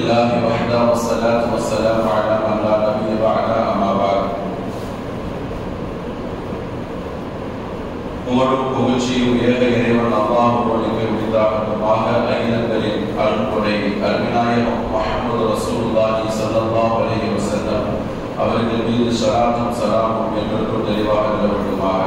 لله وحده والصلاة والسلام على من لا نبي بعد أما بعد புகழும் புகழ்ச்சியும் ஏக இறைவன் அல்லாஹுவனுக்கு உரித்தாகட்டுமாக ஐநங்களின் அருள்கொடை அருவிநாயகம் முஹம்மது ரசூலுல்லாஹி ஸல்லல்லாஹு அலைஹி வஸல்லம் அவர்கள் மீது ஸலாத்தும் ஸலாமும் என்றென்றும் தெளிவாக நிலவட்டுமாக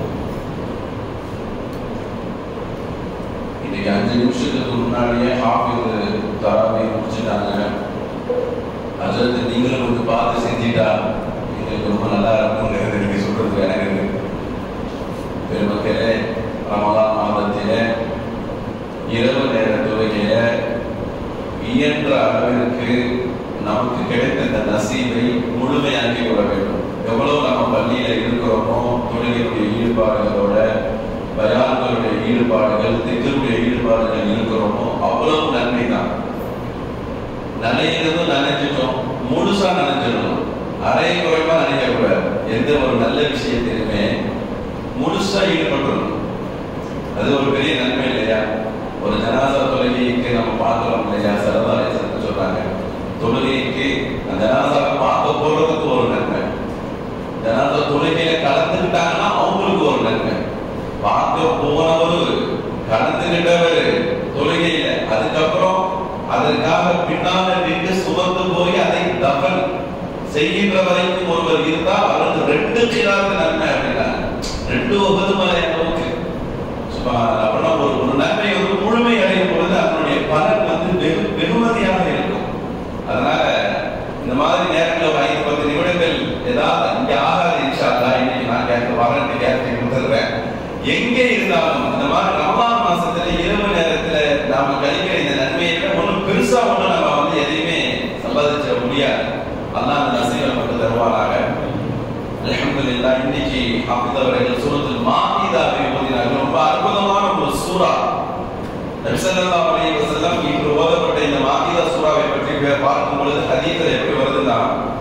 இன்னைக்கு அஞ்சு நிமிஷத்துக்கு முன்னாடியே ஹாஃபிஸ் தராவை முடிச்சுட்டாங்க அஜரத்து நீங்களும் கொஞ்சம் பார்த்து செஞ்சிட்டா எங்களுக்கு ரொம்ப நல்லா இருக்குங்கிறது நீங்க சொல்றது எனக்கு பெருமக்களே ரமலான் மாதத்திலே இரவு நேர தொழுகையில இயன்ற அளவிற்கு நமக்கு கிடைத்த இந்த நசீவை முழுமையாக்கி கொள்ள வேண்டும் எவ்வளவு நம்ம பள்ளியில இருக்கிறோமோ தொழுகையுடைய ஈடுபாடுகளோட பயான்களுடைய ஈடுபாடுகள் திக்கருடைய ஈடுபாடுகள் இருக்கிறோமோ அவ்வளவு நன்மை தான் நனைகிறதும் நனைஞ்சிட்டோம் முழுசா நனைஞ்சிடணும் அரை குறைவா நினைக்கக்கூடாது எந்த ஒரு நல்ல விஷயத்திலுமே முழுசா ஈடுபட்டுள்ளணும் அது ஒரு பெரிய நன்மை இல்லையா ஒரு ஜனாசா தொழுகைக்கு நம்ம பார்க்கிறோம் இல்லையா சரதாரி சத்து சொல்றாங்க தொழுகைக்கு அந்த ஜனாசாவை பார்க்க போறதுக்கு ஒரு நன்மை ஜனாசா தொழுகையில கலந்துக்கிட்டாங்கன்னா அவங்களுக்கு ஒரு நன்மை பார்க்க போனவர் கலந்துகிட்டவர் தொழுகையில அதுக்கப்புறம் அதற்காக பின்னால நின்று சுமந்து போய் அதை தபன் செய்கின்ற வரைக்கும் ஒருவர் இருந்தால் அவருக்கு ரெண்டு கிராது நன்மை அப்படின்னா ரெண்டு ஒன்பது மலை அளவுக்கு அப்படின்னா ஒரு ஒரு நன்மை வந்து முழுமை அடையும் பொழுது அதனுடைய பலன் வந்து வெகு வெகுமதியாக இருக்கும் அதனால இந்த மாதிரி நேரங்களில் ஒரு ஐந்து பத்து நிமிடங்கள் ஏதாவது இங்க ஆகாது இன்ஷால்லா இன்னைக்கு நான் கேட்க வரேன் கேட்டு கொடுத்துருவேன் எங்கே இருந்தாலும் இந்த மாதிரி ரமலான் மாசத்துல இரவு நேரத்துல நாம கழிக்கிற இந்த நன்மையை விட ஒன்றும் பெருசா ஒன்றும் நம்ம வந்து எதையுமே சம்பாதிச்சிட முடியாது அல்லாஹ் அந்த நசீவை மட்டும் தருவாராக அல்ஹம்துலில்லாஹ் இன்னைக்கு ஹாஃபிஸ் அவர்கள் சூரத்துல் மாஇதாவை ஓதினார்கள் ரொம்ப அற்புதமான ஒரு சூரா நபி ஸல்லல்லாஹு அலைஹி வஸல்லம் இன்று ஓதப்பட்ட இந்த மாஇதா சூராவை பற்றி பார்க்கும் பொழுது ஹதீஸ்ல எப்படி வருதுன்னா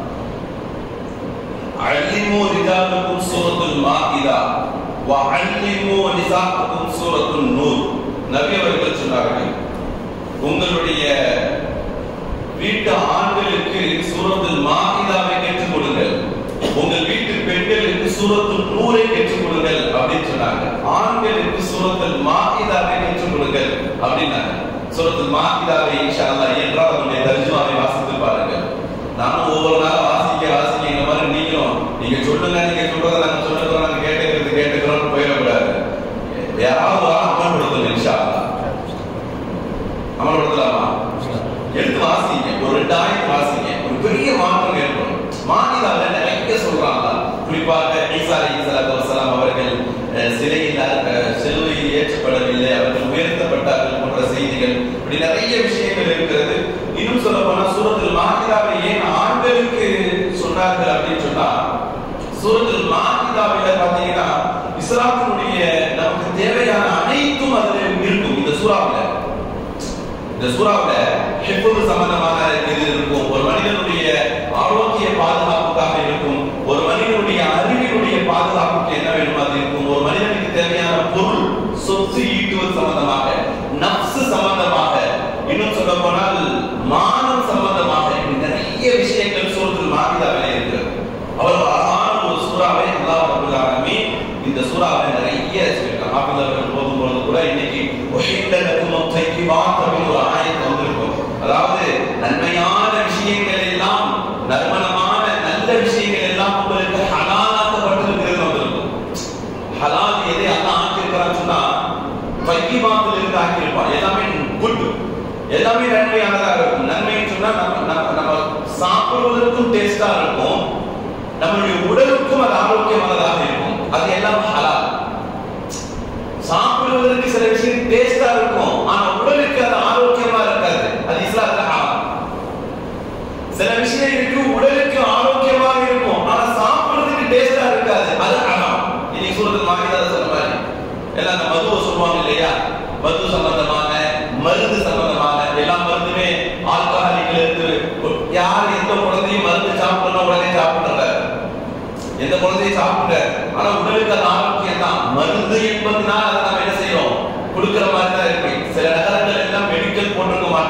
அல்லிமு ரிஜாலுக்கும் சூரத்துல் மாஇதா வ அல்லிமு நிசாக்குக்கும் சூரத்துன் நூர் நபி அவர்கள் சொன்னார்கள் உங்களுடைய வீட்டு ஆண்களுக்கு சூரத்துல் மாஇதாவை கற்றுக் கொடுங்கள் உங்கள் வீட்டு பெண்களுக்கு சூரத்துல் நூரை கற்றுக் கொடுங்கள் அப்படின்னு சொன்னாங்க ஆண்களுக்கு சூரத்துல் மாஇதாவை கற்றுக் கொடுங்கள் அப்படின்னாங்க சூரத்துல் மாஇதாவை இன்ஷா அல்லாஹ் என்றால் அதனுடைய தர்ஜுமாவை வாசித்து பாருங்க நானும் ஒவ்வொரு நாளும் வாசிக்க வாசிக்க இந்த மாதிரி நீங்களும் நீங்க சொல்லுங்க நீங்க சொல்றதை நாங்க சொல்லுறோம் நாங்க கேட்டுக்கிறது கேட்டுக்கிறோம் போயிடக்கூடாது யாராவது ஒரு ஆள் அமல்படுத்தணும் இன்ஷா அல்லாஹ் அமல்படுத்தலாமா எடுத்து வாசிங்க ஒரு ரெண்டு ஆயிரம் வாசிங்க ஒரு பெரிய மாற்றம் ஏற்படும் மாநிலால நிறைய சொல்றாங்க குறிப்பாக ஈசா அலி சலாத்து அவர்கள் சிலையில் சிலுவையில் ஏற்றப்படவில்லை அவர்கள் உயர்த்தப்பட்டார்கள் போன்ற செய்திகள் இப்படி நிறைய விஷயங்கள் இருக்கிறது இன்னும் சொல்ல போனா சூரத்தில் மாநிலாவை ஏன் ஆண்களுக்கு சொன்னார்கள் அப்படின்னு சொன்னா சூரத்தில் மாநிலாவில பாத்தீங்கன்னா இஸ்லாத்தினுடைய நமக்கு தேவையான அனைத்தும் அதுல இருக்கும் இந்த சூறாவில இந்த சூறாவில ஹிஃபுது சம்பந்தமான இது இருக்கும் ஒரு மனிதனுடைய ஆரோக்கிய பாதுகாப்புக்காக இருக்கும் ஒரு மனிதனுடைய அறிவினுடைய பாதுகாப்புக்கு என்ன வேணுமோ அது இருக்கும் ஒரு மனிதனுக்கு தேவையான பொருள் சொத்து ஈட்டுவது சம்பந்தமாக நப்சு சம்பந்தமாக இன்னும் சொல்ல போனால் மானம் சம்பந்தமாக இப்படி நிறைய விஷயங்கள் சூரத்தில் மாநிலாவில இருக்கிறது அவர் அழகான ஒரு சூறாவை அல்லாஹ் ரபுல் ஆலமீன் இந்த சூறாவை நிறைய சொல்லியிருக்காங்க ஹாஃபிஸ் அவர்கள் போகும்பொழுது கூட இன்னைக்கு ஒஹிந்தலக்கும் தைக்கிவாத் அப்படின்னு ஒரு ஆயத்து வந்திருக்கும் அதாவது நன்மையான விஷயங்கள் எல்லாம் நறுமணமான நல்ல விஷயங்கள் எல்லாம் உங்களுக்கு ஹலாலாக்கப்பட்டிருக்கிறது வந்திருக்கும் ஹலால் எதை அல்லாஹ் ஆக்கியிருக்கிறான்னு சொன்னா தைக்கிவாத்தில் இருந்து ஆக்கியிருப்பான் எல்லாமே குட் எல்லாமே நன்மையானதா இருக்கும் நன்மைன்னு சொன்னா நம்ம நம்ம நம்ம சாப்பிடுவதற்கும் டேஸ்டா இருக்கும் நம்மளுடைய உடலுக்கும் அது ஆரோக்கியமானதாக இருக்கும் அது எல்லாம் ஹலால் சாப்பிடுவதற்கு சில விஷயம் டேஸ்டா இருக்கும் ஆனா உடலுக்கு அது ஆரோக்கியமா இருக்காது அது இஸ்லாத்துல ஹராம் சில விஷயம் இருக்கு உடலுக்கு ஆரோக்கியமாக இருக்கும் ஆனா சாப்பிடுறதுக்கு டேஸ்டா இருக்காது அது ஹராம் இன்னைக்கு சூரத்தில் மாநில சொன்ன மாதிரி எல்லாம் அந்த மதுவை சொல்லுவாங்க இல்லையா மது சம்பந்தமான மருந்து சம்பந்தமான எல்லா மருந்துமே ஆல்கஹாலிக்ல இருந்து யார் எந்த குழந்தையும் மருந்து சாப்பிடணும் உடனே சாப்பிடுறாரு எந்த குழந்தையும் சாப்பிடுற ஆனா உடலுக்கு அது ஆரோக்கியம் தான் மருந்து என்பதுனால அதை நம்ம என்ன செய்யறோம் கொடுக்கிற மாதிரி தான் இருக்கு சில நகரங்கள் எல்லாம் மெடிக்கல் போட்டிருக்க மாட்டான்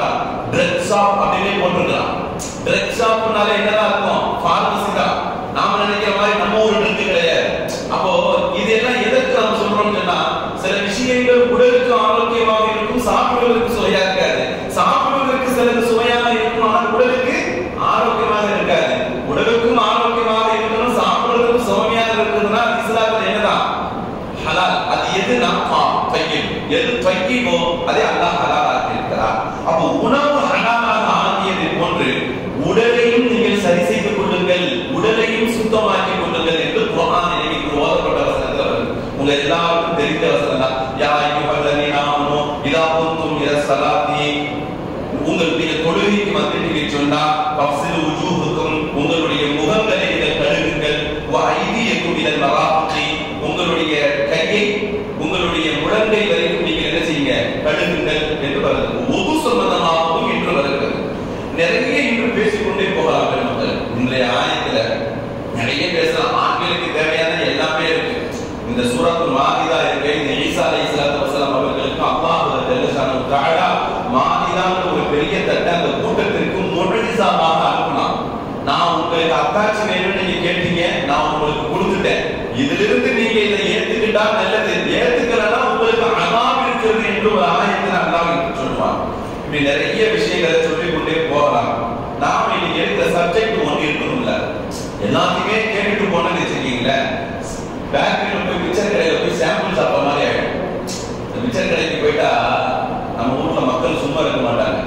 ட்ரக் ஷாப் அப்படின்னே போட்டிருக்கலாம் ட்ரக் ஷாப்னால என்னதான் இருக்கும் ஃபார்மசி தான் நாம நினைக்கிற மாதிரி நம்ம ஒரு ட்ரக் கிடையாது அப்போ இதெல்லாம் எதற்கு நம்ம சொல்றோம்னு சொன்னா சில விஷயங்கள் உடலுக்கு ஆரோக்கியமாக இருக்கும் சாப்பிடுவதற்கு சுவையா இருக்காது சாப்பிடுவதற்கு சிலது சுவையாக இருக்கும் ஆனால் உடலுக்கு ஆரோக்கியமாக இருக்காது உடலுக்கும் ஆரோக்கியமாக இருக்கணும் சாப்பிடுறதுக்கும் சுவையாக இருக்குதுன்னா அது இஸ்லாத்துல என்னதான் ஹலால் அது எது நப்பா தையில் எது தையிமோ அதை அல்லாஹ் ஹலால் ஆக்கியிருக்கிறார் அப்போ உணவு ஹலாலாக ஆகியதை போன்று உடலையும் நீங்கள் சரி செய்து கொள்ளுங்கள் உடலையும் சுத்தமாக்கிக் கொள்ளுங்கள் என்று குர்ஆன் எனக்கு ஓதப்பட்ட வசனத்தில் வருது உங்க எல்லாருக்கும் தெரிந்த வசனம் தான் யா ஐயுஹல்லதீன ஆமனு இதா குன்தும் இல ஸலாத்தி உங்களுடைய தொழுகைக்கு வந்துட்டீங்க சொன்னா பஃசில் உஜூஹுக்கும் உங்களுடைய முகங்களை நீங்கள் கழுகுங்கள் வ ஐதியக்கும் இதன் மராஃபி உங்களுடைய கையை உங்களுடைய முழங்கை வரைக்கும் நீங்கள் என்ன செய்யுங்க கழுகுங்கள் என்று வருது ஒது சம்பந்தமாகவும் என்று வருகிறது நிறைய இன்று பேசிக்கொண்டே போகலாம் பெருமக்கள் இன்றைய ஆயத்துல நிறைய பேசலாம் ஆண்களுக்கு தேவையான எல்லாமே இருக்கு இந்த சூரத்து மாதிதா இருக்கு இந்த ஈசா அலை இஸ்லாத்து வசலாம் அவர்களுக்கு அல்லாஹ் ஜல்லஷானு தஆலா மாதிதான்ற ஒரு பெரிய தட்டை அந்த கூட்டத்திற்கு முழுசாமாக அனுப்பினான் நான் உங்களுக்கு அத்தாட்சி வேணும்னு நீங்க கேட்டீங்க நான் உங்களுக்கு கொடுத்துட்டேன் இதிலிருந்து நீங்க இதை ஏத்துக்கிட்டா நல்லது ஏத்துக்கலன்னா உங்களுக்கு அதாம் இருக்கிறது என்று ஒரு ஆயத்தை அல்லாஹ் சொல்லுவான் இப்படி நிறைய விஷயங்களை சொல்லிக் கொண்டே போகலாம் நாம இன்னைக்கு எடுத்த சப்ஜெக்ட் ஒன்று இருக்கணும்ல எல்லாத்தையுமே கேட்டுட்டு போனேன்னு வச்சுக்கீங்களேன் பேக்கரியில் போய் மிச்சர் கடையில் போய் சாம்பிள் சாப்பிட்ற மாதிரி ஆயிடும் இந்த மிச்சர் கடைக்கு போயிட்டா நம்ம ஊர்ல மக்கள் சும்மா இருக்க மாட்டாங்க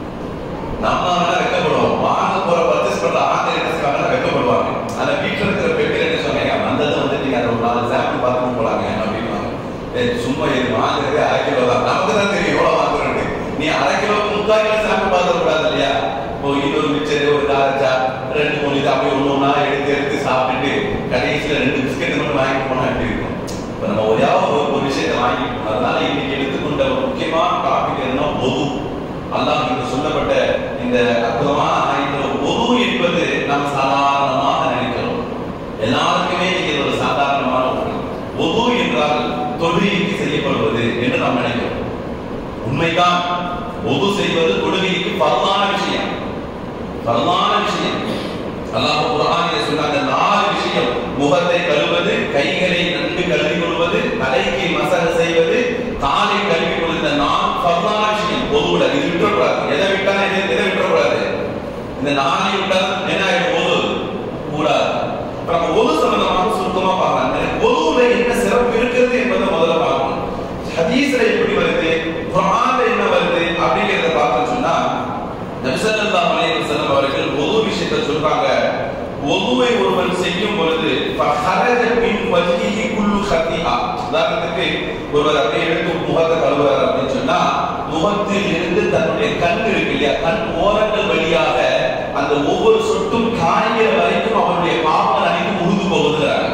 நம்ம வேணா வெக்கப்படுவோம் வாங்க போற பர்ச்சேஸ் பண்ற ஆங்கில வெக்கப்படுவாங்க ஆனா வீட்டுல இருக்கிற பெண்கள் என்ன சொன்னாங்க வந்ததை வந்து நீங்க அதை ஒரு நாலு சாம்பிள் பார்த்துட்டு போலாங்க அப்படின்வாங்க ஏய், சும்மா இது வாங்குறது அரை கிலோ தான் நமக்கு தான் தெரியும் எவ்வளவு வாங்குறது நீ அரை கிலோக்கு முக்கால் கிலோ சாம்பிள் பார்த்துட கூடாது இல்லையா இப்போ இன்னொரு மிச்சர் ஒரு காரச்சா ரெண்டு மூணு இது அப்படியே ஒண்ணு ஒண்ணா எடுத்து எடுத்து சாப்பிட்டுட்டு கடைசியில ரெண்டு பிஸ்கெட் மட்டும் வாங்கிட்டு போனா எப்படி இருக்கும் இப்ப நம்ம ஒரேயாவது ஒரு ஒரு விஷயத்தை வாங்கிட்டு போனோம் அதனால இன்னைக்கு எடுத்துக்கொண்ட ஒரு முக்கியமான டாபிக் என்ன பொது அல்லாஹ் இங்கு சொல்லப்பட்ட இந்த அற்புதமான ஆயத்தில் பொது என்பது நாம் சாதாரணமாக நினைக்கிறோம் எல்லாருக்குமே இது ஒரு சாதாரணமான ஒன்று பொது என்றால் தொழுகைக்கு செய்யப்படுவது என்று நாம் நினைக்கிறோம் உண்மைதான் பொது செய்வது தொழுகைக்கு பரவான விஷயம் பரவான விஷயம் அல்லாஹ் குர்ஆனிலே சொன்ன அந்த நாலு விஷயம் முகத்தை கழுவது கைகளை நன்கு கழுவி கொள்வது தலைக்கு மசக செய்வது காலை கழுவி கொள்வது இந்த நாலு பரவான விஷயம் பொதுவுல இது விட்டுறக்கூடாது எதை விட்டா எதை எதை விட்டுறக்கூடாது இந்த நாளை விட்டா என்ன ஆயிடும் பொது கூடாது இப்ப நம்ம பொது சம்பந்தமாக சுருக்கமா பார்க்கலாம் பொதுவுல என்ன சிறப்பு இருக்கிறது என்பதை முதல்ல பார்க்கணும் ஹதீஸ்ல எப்படி வருது குர்ஆன்ல என்ன வருது அப்படிங்கறத பார்த்தோம்னு சொன்னா நபி ஸல்லல்லாஹு அலைஹி வஸல்லம் அவர்கள் ஒது விஷயத்தை சொல்றாங்க ஒதுவை ஒருவன் செய்யும் பொழுது ஃபஹரஜ மின் வஜ்ஹிஹி குல்லு ஹதிஹா உதாரணத்துக்கு ஒருவர் அப்படியே எடுத்து முகத்தை கழுவுறார் அப்படின்னு சொன்னா முகத்தில் இருந்து தன்னுடைய கண் இருக்கு இல்லையா கண் ஓரங்கள் வழியாக அந்த ஒவ்வொரு சொட்டும் காய்கிற வரைக்கும் அவருடைய பாவங்கள் அனைத்தும் உருது போகுதுறாங்க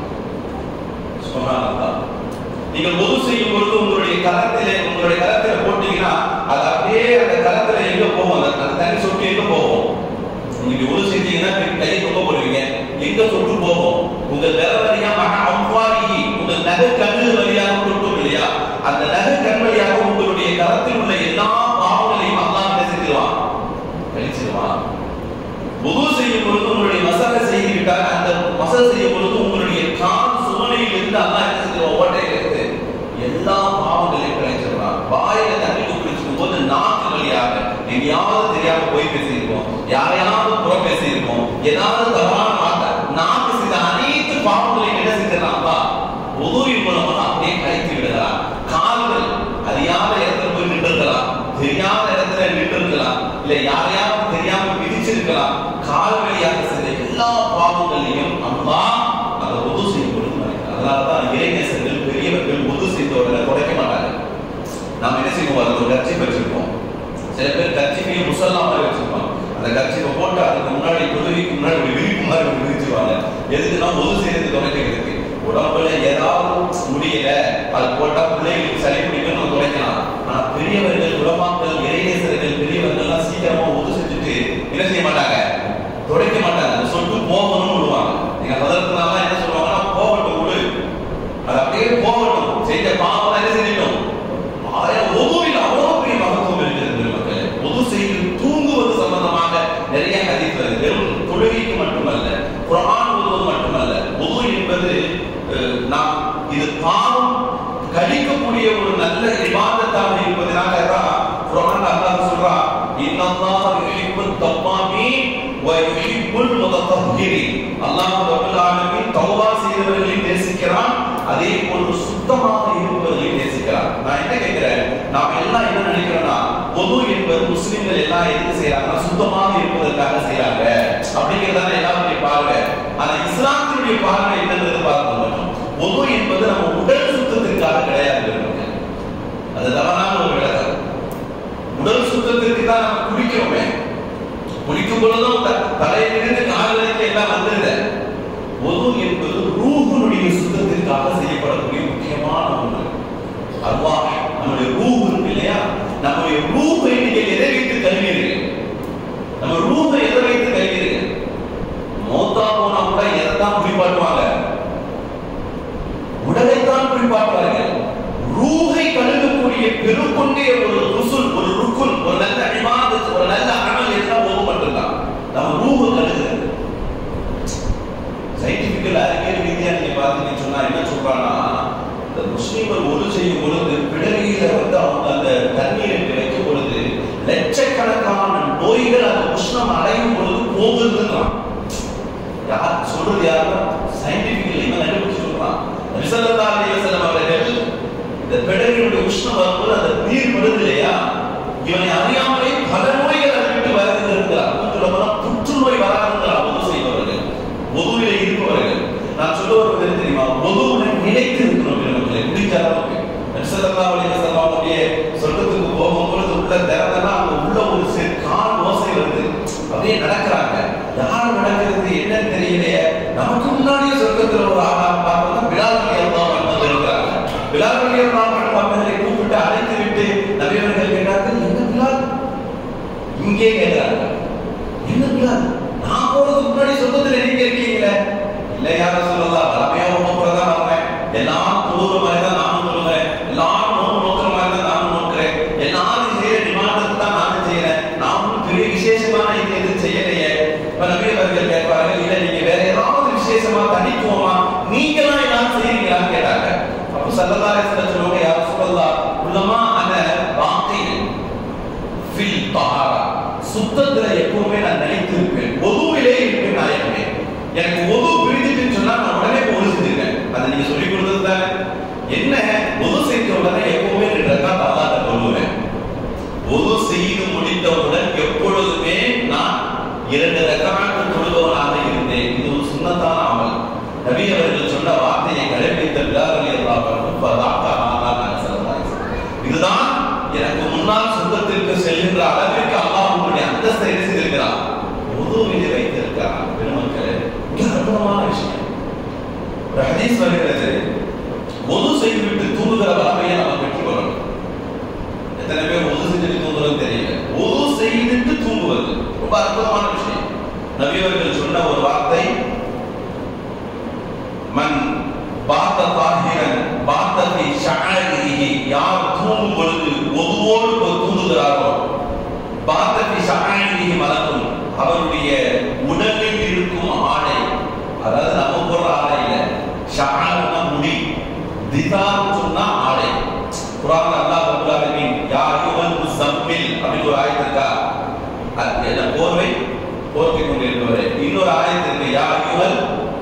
சுப்ஹானல்லாஹ் நீங்கள் ஒது செய்யும் பொழுது உங்களுடைய கரத்திலே உங்களுடைய கரத்தில போட்டீங்கன்னா அது அப்படியே அந்த கரத்துல எங்க போகும் அந்த அந்த தண்ணி சொட்டு எங்க போகும் நீங்க ஒது செஞ்சீங்கன்னா கையை தொங்க போடுவீங்க எங்க சொட்டு போகும் உங்க விரல் வழியா மக அவ்வாறி உங்க நகை கண்ணு வழியாக தொட்டும் இல்லையா அந்த நகை கண் வழியாக உங்களுடைய கரத்தில் உள்ள எல்லா பாவங்களையும் அல்லாஹ் என்ன செஞ்சிருவான் கழிச்சிருவான் உது செய்யும் பொழுது உங்களுடைய மசாலா செய்து விட்டால் அந்த மசாலா செய்யும் பொழுது உங்களுடைய கால் சுவனையில் இருந்து அல்லாஹ் என்ன செஞ்சிருவான் ஓட்டையில இருந்து எல்லா பாவங்களையும் கழிச்சிருவான் வாயில தண்ணி குடிச்சிருக்கும் போது நாக்கு வழியாக எங்கேயாவது தெரியாம போய் பேசியிருப்போம் யாரையாவது புறம் பேசியிருப்போம் ஏதாவது தவறான வார்த்தை நாக்கு செய்த அனைத்து பாவங்களையும் என்ன செஞ்சிடலாம்ப்பா உதவியின் மூலமாக அப்படியே கழித்து விடலாம் கால்கள் அறியாத இடத்துல போய் நின்றுக்கலாம் தெரியாத இடத்துல நின்றுக்கலாம் இல்ல யாரையாவது தெரியாம விதிச்சிருக்கலாம் கால் வழியாக செய்த எல்லா பாவங்களையும் அம்மா அதை உது செய்யும் பொழுது மறைக்கிறார். அதனாலதான் இளைஞர்கள் பெரியவர்கள் உது செய்த உடனே குறைக்க மாட்டாங்க நாம என்ன செய்வோம் அதுக்கு ஒரு கட்சி வச்சிருப்போம் சில பேர் கட்சிக்கு முசல்லா மாதிரி வச்சிருப்பாங்க அந்த கட்சியை போட்டு அதுக்கு முன்னாடி தொழுகைக்கு முன்னாடி ஒரு விரிப்பு மாதிரி ஒன்று விரிச்சுவாங்க எதுக்குன்னா உது செய்யறது குறைக்கிறதுக்கு உடம்புல ஏதாவது முடியல அது போட்டா பிள்ளைகளுக்கு சளி பிடிக்கும் நம்ம குறைக்கலாம் ஆனா பெரியவர்கள் குலமாக்கள் இறைநேசர்கள் பெரியவர்கள் எல்லாம் சீக்கிரமா உது செஞ்சுட்டு என்ன செய்ய மாட்டாங்க துடைக்க மாட்டாங்க அந்த சொட்டு போகணும்னு விடுவாங்க நீங்க பதத்தினால என்ன சொல்லுவாங்கன்னா போகட்டும் விடு அது அப்படியே போகட்டும் செஞ்ச பாவம் என்ன செஞ்சிட்டோம் ஆயிரம் ஒதுவில் அவ்வளவு பெரிய மகத்துவம் இருக்கிறது மக்கள் ஒது செய்து முத்தஹிரி அல்லாஹ் ரப்பல் ஆலமீன் தௌபா செய்தவர்களையும் நேசிக்கிறான் அதே போன்று சுத்தமாக இருப்பவர்களையும் நேசிக்கிறான் நான் என்ன கேட்கிறேன் நாம் எல்லாம் என்ன நினைக்கிறோம்னா பொது என்பது முஸ்லிம்கள் எல்லாம் எதுக்கு செய்யறாங்க சுத்தமாக இருப்பதற்காக செய்யறாங்க அப்படிங்கிறதான எல்லாருடைய பார்வை ஆனா இஸ்லாத்தினுடைய பார்வை என்னன்றது பார்க்கணும் பொது என்பது நம்ம உடல் சுத்தத்திற்காக கிடையாது பெருமக்கள். அது தவறான ஒரு விளக்கம் உடல் சுத்தத்திற்கு தான் நம்ம குளிக்கிறோமே குளிக்கும் பொழுதும் த- தலையிலிருந்து கால் வரைக்கும் எல்லாம் வந்துருது ஒது என்பது ரூஹனுடைய சுத்தத்திற்காக செய்யப்படக்கூடிய முக்கியமான ஒன்று அல்லாஹ் நம்முடைய ரூஹ் இருக்கு இல்லையா நம்முடைய ரூஹை நீங்கள் எதை வைத்து கல்வீர்கள் நம்ம ரூஹை எதை வைத்து கல்வீர்கள் மௌத்தா போனா கூட எதை தான் குளிப்பாட்டுவாங்க உடலைத்தான் குறிப்பாட்டுவார்கள் ரூஹை கழுகக்கூடிய பெருங்கொண்டே ஒரு ருசுல் ஒரு ருக்குல் ஒரு நல்ல இபாதத் ஒரு நல்ல அமல் எல்லாம் ஓது மட்டும்தான் நம்ம ரூஹு கழுகுறது சயின்டிபிக்கல் அறிவியல் ரீதியா நீங்க பார்த்தீங்கன்னு சொன்னா என்ன சொல்றாங்கன்னா இந்த முஸ்லீம்கள் ஒழு செய்யும் பொழுது பிடரியில வந்து அவங்க அந்த தண்ணீரை வைக்கும் பொழுது லட்சக்கணக்கான நோய்கள் அந்த உஷ்ணம் அடையும் பொழுது போகுதுன்றான் யார் சொல்றது யாருன்னா சயின்டிபிக்கல் இவன் கண்டுபிடிச்சு சொல்றான் நபிசல்லா அலைஹிவஸல்லம் அவர்கள் இந்த பெடலினுடைய உஷ்ணம் வரும்போது அந்த நீர் வருது இல்லையா இவனை அறியாமலே பல நோய்கள் அதை விட்டு வருகிறது இருக்கிறார் சொல்ல போனா புற்றுநோய் வராதுங்கிறார் பொது செய்பவர்கள் பொதுவிலே இருப்பவர்கள் நான் சொல்ல வருவது என்ன தெரியுமா பொதுவுடன் நிலைத்து இருக்கணும் பெருமக்களை முடிஞ்ச அளவுக்கு நபிசல்லா அலைஹிவஸல்லம் அவருடைய சொர்க்கத்துக்கு போகும்பொழுது உள்ள திறந்தெல்லாம் அங்க உள்ள ஒரு சிறு கால் ஓசை வருது அப்படியே நடக்கிறாங்க யார் நடக்கிறது என்னன்னு தெரியலையே நமக்கு முன்னாடியே சொர்க்கத்துல ஒரு ஆளா பார்த்தோம்னா பிலால் அலி அல்லாஹ் அன்ஹு இருக்கிறாங்க பிலால் அலி அல்லாஹ் அன்ஹு அவர்களை கூப்பிட்டு அழைத்து விட்டு நபியவர்கள் கேட்டார்கள் என்ன பிலால் இங்கே கேட்கிறாங்க என்ன பிலால் நான் போறதுக்கு முன்னாடி சொர்க்கத்துல நீங்க இருக்கீங்களே இல்ல யாரும் சொல்லலாம் வளமையா ஒண்ணு போறதா வர்றேன் எல்லாரும் தொழுகிற மாதிரி தான் நானும் தொழுகிறேன் எல்லாரும் நோக்கு நோக்கிற மாதிரி தான் நானும் நோக்கிறேன் எல்லாரும் செய்யற நிமாண்டத்தை தான் நானும் செய்யறேன் நான் ஒண்ணும் பெரிய விசேஷமான இது எதுவும் செய்யலையே இப்ப நபியவர்கள் கேட்பார்கள் இல்ல நீங்க வேற ஏதாவது விசேஷமா தனித்துவமா நீங்களா ஏதாவது செய்றீங்களான்னு கேட்டாங்க அப்ப சல்லல்லாஹு அலைஹி சொல்லுவாங்க யார் சொல்லலாம் உள்ளமா அந்த வார்த்தையில் ஃபில் தஹாரா சுத்தத்துல எப்பவுமே நான் நினைத்திருப்பேன் ஒதுவிலே இருப்பேன் நான் எப்பவுமே எனக்கு ஒது பிரிஞ்சுட்டுன்னு சொன்னா நான் உடனே ஒது செஞ்சிருக்கேன் அதை நீங்க சொல்லி கொடுத்தது தானே என்ன ஒது செஞ்ச உடனே எப்பவுமே ரெண்டு ரக்காத் அல்லாஹ்ட்ட சொல்லுவேன் ஒது செய்து முடித்தவுடன் எப்பொழுதுமே நான் இரண்டு ரக்காத்து தொழுபவனாக இருந்தேன் இது ஒரு சுண்ணத்தான அமல் நபி அவர்கள் சொன்ன வார்த்தையை கடைபிடித்த பிலால் அலி அல்லாஹ் இதுதான் எனக்கு முன்னால் சொந்தத்திற்கு செல்கின்ற அளவிற்கு அல்லாஹ் உங்களுடைய அந்தஸ்தை என்ன செய்திருக்கிறான் உதவியை வைத்திருக்கிறான் பெருமக்களே மிக அற்புதமான விஷயம் ஒரு ஹதீஸ் வருகிறது ஒது செய்துவிட்டு தூங்குகிற வளமையை நம்ம பெற்றுக்கொள்ளணும் எத்தனை பேர் ஒது செஞ்சுட்டு தூங்குறது தெரியல ஒது செய்துட்டு தூங்குவது ரொம்ப அற்புதமான விஷயம் நபி அவர்கள் சொன்ன ஒரு வார்த்தை மன் பார்த்த தாகிரன் பார்த்தத்தை ஷாரிஹி யார் தூங்கும் பொழுது ஒதுவோடு போய் தூங்குகிறாரோ பார்த்தத்தை ஷாரிஹி மலக்கும் அவருடைய உடலில் இருக்கும் ஆடை அதாவது நம்ம போடுற ஆடை இல்ல ஷாருன்னா முடி திதான்னு சொன்னா ஆடை குரான் அல்லாஹ் ரப்பல் ஆலமீன் யா அய்யுஹல் முஸம்மில் அப்படின்னு ஒரு ஆயத்து இருக்கா அது என்ன போர்வை போர்த்தி கொண்டிருப்பவரே இன்னொரு ஆயத்து இருக்கு யா அய்யுஹல்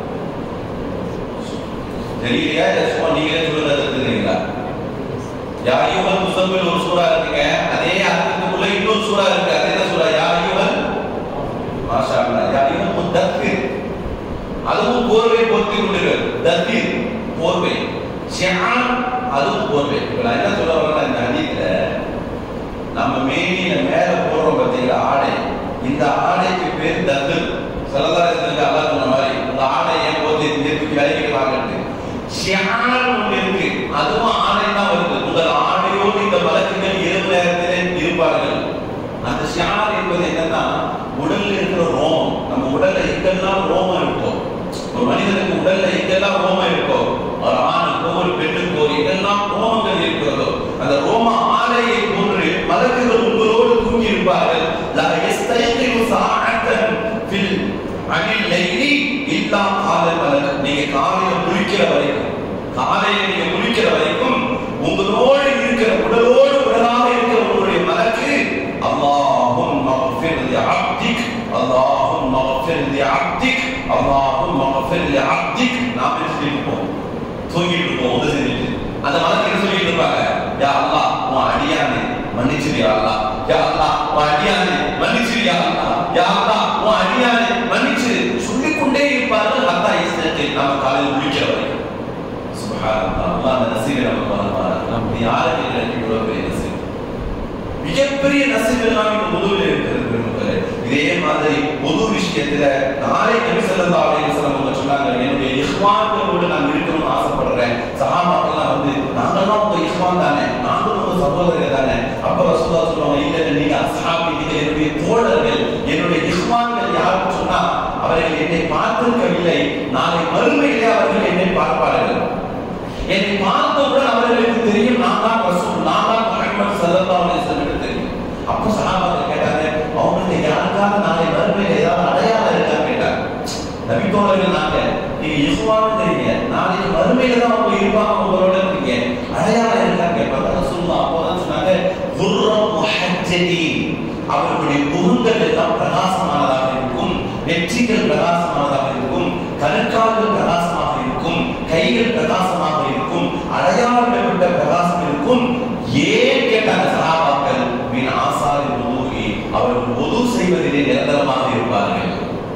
தெரியலையா இல்ல சும்மா நீங்களே சொல்லுறது தெரியுங்களா யா அய்யுஹல் முஸம்மில் ஒரு சூரா இருக்குங்க அதே அர்த்தத்துக்குள்ள இன்னொரு சூரா இருக்கு அது என்ன சூரா யா அய்யுஹல் மாஷா அல்லாஹ் யா அய்யுஹல் முத்தஃபிர் அதுவும் போர்வை போர்த்தி கொண்டிருக்கிறது தத்தீர் போர்வை ஷியான் அதுவும் போர்வை இப்ப நான் என்ன சொல்ல வரேன்னா இந்த ஹதீஸ்ல நம்ம மேனியில மேல போடுறோம் பார்த்தீங்களா ஆடை இந்த ஆடைக்கு பேர் தத்தில் சலதாரத்துக்கு அல்லா சொன்ன மாதிரி இந்த ஆடை ஏன் போது இந்த தூக்கி விலகிக்கலாம்னு ஷியான் ஒன்று இருக்கு அதுவும் ஆடை தான் வருது உங்கள் ஆடையோடு இந்த வழக்குகள் இரவு நேரத்திலே இருப்பார்கள் அந்த ஷியான் என்பது என்னன்னா உடல்ல இருக்கிற ரோமம் நம்ம உடல்ல எங்கெல்லாம் ரோமம் இருக்கோ ஒரு மனிதனுக்கு உடல்ல எங்கெல்லாம் ரோமம் இருக்கோ ஒரு ஆணுக்கோ ஒரு பெண்ணுக்கோ எங்கெல்லாம் ரோமங்கள் இருக்கிறதோ அந்த ரோம ஆலையை போன்று மலக்குகள் உங்களோடு தூங்கி இருப்பார்கள் லா யஸ்தைகிரு சாஅத்தன் ஃபில் அனில் லைலி இல்லா காலல் மலக் நீங்க காலையில முழிக்கிற வரைக்கும் காலையில நீங்க முழிக்கிற வரைக்கும் உங்களோடு இருக்கிற உடலோடு உடலாக இருக்கிற உங்களுடைய மலக்கு அல்லாஹும் மக்ஃபிர் லி அப்திக் அல்லாஹும் மக்ஃபிர் லி அப்திக் அல்லாஹ் வஃபிர் அப்திக் நாம் என்ன சொல்லிட்டு இருப்போம் தூங்கிட்டு இருப்போம் உதவி செஞ்சுட்டு அந்த மலக்கு சொல்லிட்டு இருப்பாங்க யா அல்லாஹ் உன் அடியானே மன்னிச்சிரு யா அல்லாஹ் யா அல்லாஹ் உன் அடியானே மன்னிச்சிரு யா அல்லாஹ் யா அல்லாஹ் உன் அடியானே மன்னிச்சிரு சொல்லிக்கொண்டே இருப்பார்கள் ஹத்தா இஸ்லத்தில் நாம காலையில் முடிக்கிற வரைக்கும் சுப்ஹானல்லாஹ் அல்லாஹ் அந்த நசீபை நமக்கு வழங்குவார் நம்ம யாருக்கு இல்லை இவ்வளவு பெரிய நசீப் மிகப்பெரிய நசீப் எல்லாம் இந்த உதவியில் இருக்கிறது பெருமக்களே இதே மாதிரி பொது விஷயத்துல நாளை நபி ஸல்லல்லாஹு அலைஹி வஸல்லம் அவங்க சொன்னாங்க என்னுடைய இஹ்வான்களோடு நான் இருக்கணும்னு ஆசைப்படுறேன் சஹாபாக்கெல்லாம் வந்து நாங்கெல்லாம் உங்க இஹ்வான் தானே நாங்களும் உங்க சகோதரர்கள் தானே அப்ப ரசூலுல்லாஹ் சொல்லுவாங்க இல்ல இல்ல, நீங்க அஸ்ஹாபி நீங்க என்னுடைய தோழர்கள் என்னுடைய இஹ்வான்கள் யாருன்னு சொன்னா அவர்கள் என்னை பார்த்திருக்கவில்லை நாளை மறுமையிலே அவர்கள் என்னை பார்ப்பார்கள் என்னை பார்த்தவுடன் அவர்களுக்கு தெரியும் நான் தான் ரசூல் நான் தான் முஹம்மது ஸல்லல்லாஹு அலைஹி வஸல்லம் தெரியும் அப்போ சஹாபாக்கள் கேட்டாங்க அவங்களுக்கு யாருக்காவது நாளை மறுமையில ஏதாவது அடையாளம் இருக்கா கேட்டாங்க நபி தோழர்கள் நாங்க நீங்க இசுவான்னு தெரியுங்க நாளைக்கு மறுமையில தான் அவங்க இருப்பாங்க உங்களோட இருக்கீங்க அடையாளம் இருக்கா கேட்பாங்க ரசூலுல்லாஹ் அப்போதான் சொன்னாங்க குர்ரம் முஹஜ்ஜதி அவர்களுடைய முகங்கள் எல்லாம் பிரகாசமானதாக இருக்கும் நெற்றிகள் பிரகாசமானதாக இருக்கும் கணுக்கால்கள் பிரகாசமாக இருக்கும் கைகள் பிரகாசமாக இருக்கும் அடையாளப்பட்ட பிரகாசம் இருக்கும் ஏன் கேட்டாங்க சகாபாக்கள் மீன் ஆசாரி உதவி அவர்கள் உது செய்வதிலே நிரந்தரமாக இருப்பார்கள்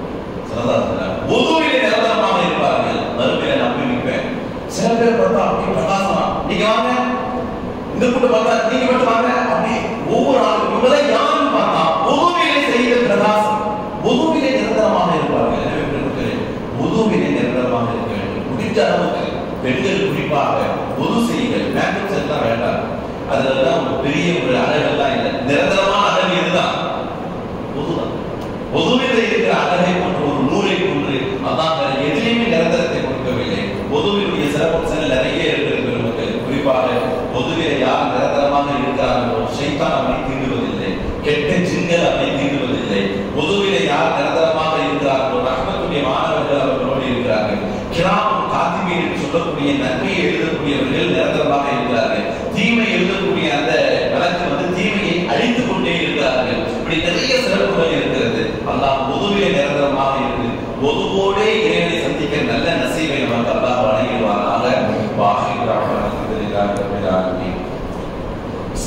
உதவியிலே நிரந்தரமாக இருப்பார்கள் மறுமையில நம்பி நிற்பேன் சில பேர் பார்த்தா அப்படி பிரகாசமா நீங்க வாங்க இந்த கூட்டம் பார்த்தா நீங்க மட்டும் வாங்க அப்படி ஒவ்வொரு ஆளும் இவங்களை யாருன்னு பார்த்தா உதவியிலே செய்த பிரகாசம் உதவியிலே நிரந்தரமாக இருப்பார்கள் எனவே பெருமக்களே, உதவியிலே நிரந்தரமாக இருக்க வேண்டும் முடிஞ்ச அளவுக்கு பெண்கள் குறிப்பாக பொது செய்யுங்கள் மேக்கப் எல்லாம் வேண்டாம் அதுலலாம் ஒரு பெரிய ஒரு அழகெல்லாம் இல்லை நிரந்தரமான அழகு இதுதான் பொதுதான் பொதுவில் இருக்கிற அழகை போன்ற ஒரு நூலை கொண்டு அதான் வேற எதிலையுமே நிரந்தரத்தை கொடுக்கவில்லை பொதுவினுடைய சிறப்பம்சங்கள் நிறைய இருக்கிறது பெருமக்கள் குறிப்பாக பொதுவில யார் நிரந்தரமாக இருக்கிறார்களோ சைத்தான் அவர்களை